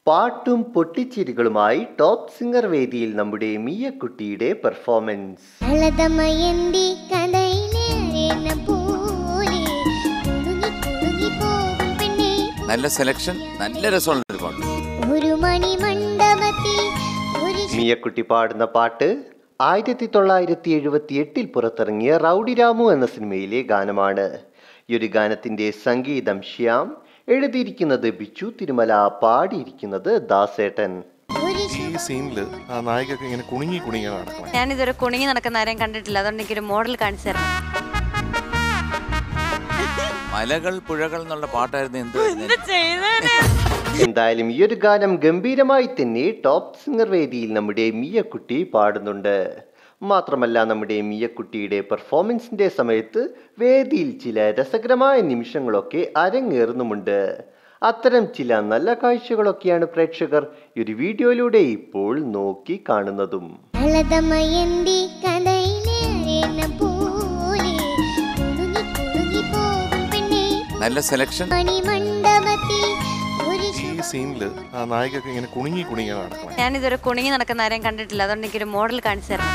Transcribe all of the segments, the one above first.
പാട്ടും പൊട്ടിച്ചിരികളുമായി top singer വേദിയിൽ നമ്മുടെ മിയക്കുട്ടിയുടെ പെർഫോമൻസ് അളതമയന്തി കഥയിലെ അരയണ പോലെ കുണുങ്ങി കുണുങ്ങി പോകും പെണ്ണേ നല്ല സെലക്ഷൻ നല്ല രസമുള്ള ഒരു പാട്ട് ഒരു മണി മണ്ഡപത്തിൽ ഒരു മിയക്കുട്ടി പാടുന്ന പാട്ട് ആയിരത്തി തൊള്ളായിരത്തി എഴുപത്തി എട്ടിൽ പുറത്തിറങ്ങിയ റൗഡി രാമു എന്ന സിനിമയിലെ ഗാനമാണ് ഈ ഒരു ഗാനത്തിന്റെ സംഗീതം ശ്യാം എഴുതിയിരിക്കുന്നത് ബിച്ചു തിരുമല പാടിയിരിക്കുന്നത് ദാസേട്ടൻ ഒരു ഈ സീനിൽ ആ നായികക്ക് ഇങ്ങനെ കുണുങ്ങി കുണുങ്ങിയാണ് നടക്കണം ഞാനിതൊരു കുണുങ്ങി നടക്കുന്ന ആരെയും കണ്ടിട്ടില്ല അതുകൊണ്ട് എനിക്കൊരു മോഡൽ കാണിച്ചു തരണം മലകൾ പുഴകൾ എന്നുള്ള പാട്ടായിരുന്നു എന്ത് എന്തായാലും ഈ ഒരു ഗാനം ഗംഭീരമായി തന്നെ ടോപ്പ് സിംഗർ വേദിയിൽ നമ്മുടെ മിയക്കുട്ടി പാടുന്നുണ്ട് മാത്രമല്ല നമ്മുടെ മിയക്കുട്ടിയുടെ പെർഫോമൻസിന്റെ സമയത്ത് വേദിയിൽ ചില രസകരമായ നിമിഷങ്ങളൊക്കെ അരങ്ങേറുന്നുമുണ്ട് അത്തരം ചില നല്ല കാഴ്ചകളൊക്കെയാണ് പ്രേക്ഷകർ ഈ ഒരു വീഡിയോയിലൂടെ ഇപ്പോൾ നോക്കി കാണുന്നതും അളതമയന്തി കഥയിലെ അരയണ പോലെ കുണുങ്ങി കുണുങ്ങി പോകും പെണ്ണേ നല്ല സെലക്ഷൻ മണി മണ്ഡപത്തിൽ ഒരു ഈ സീനിൽ ആ നായികക്ക് ഇങ്ങനെ കുണുങ്ങി കുണുങ്ങിയാണ് നടക്കണം ഞാനിതൊരു കുണുങ്ങി നടക്കുന്ന ആരെയും കണ്ടിട്ടില്ല അതുകൊണ്ട് എനിക്കൊരു മോഡൽ കാണിച്ചു തരണം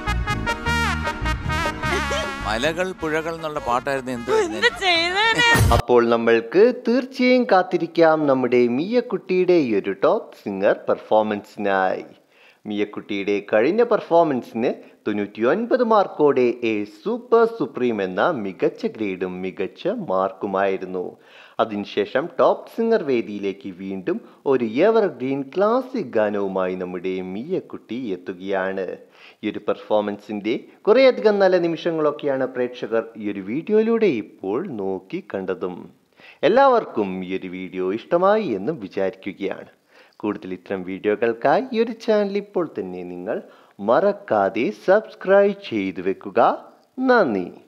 മലകൾ പുഴകൾ എന്നുള്ള പാട്ടായിരുന്നു എന്ത് അപ്പോൾ നമ്മൾക്ക് തീർച്ചയായും കാത്തിരിക്കാം നമ്മുടെ മിയക്കുട്ടിയുടെ ഈ ഒരു ടോപ്പ് സിംഗർ പെർഫോമൻസിനായി മിയക്കുട്ടിയുടെ കഴിഞ്ഞ പെർഫോമൻസിന് തൊണ്ണൂറ്റി ഒൻപത് മാർക്കോടെ എ സൂപ്പർ സുപ്രീം എന്ന മികച്ച ഗ്രേഡും മികച്ച മാർക്കുമായിരുന്നു അതിനുശേഷം ടോപ്പ് സിംഗർ വേദിയിലേക്ക് വീണ്ടും ഒരു എവർഗ്രീൻ ക്ലാസിക് ഗാനവുമായി നമ്മുടെ മിയക്കുട്ടി എത്തുകയാണ് ഈ ഒരു പെർഫോമൻസിൻ്റെ കുറേയധികം നല്ല നിമിഷങ്ങളൊക്കെയാണ് പ്രേക്ഷകർ ഈ ഒരു വീഡിയോയിലൂടെ ഇപ്പോൾ നോക്കി കണ്ടതും എല്ലാവർക്കും ഈ ഒരു വീഡിയോ ഇഷ്ടമായി എന്ന് വിചാരിക്കുകയാണ് കൂടുതൽ ഇത്തരം വീഡിയോകൾക്കായി ഈ ഒരു ചാനൽ ഇപ്പോൾ തന്നെ നിങ്ങൾ മറക്കാതെ സബ്സ്ക്രൈബ് ചെയ്തു വെക്കുക നന്ദി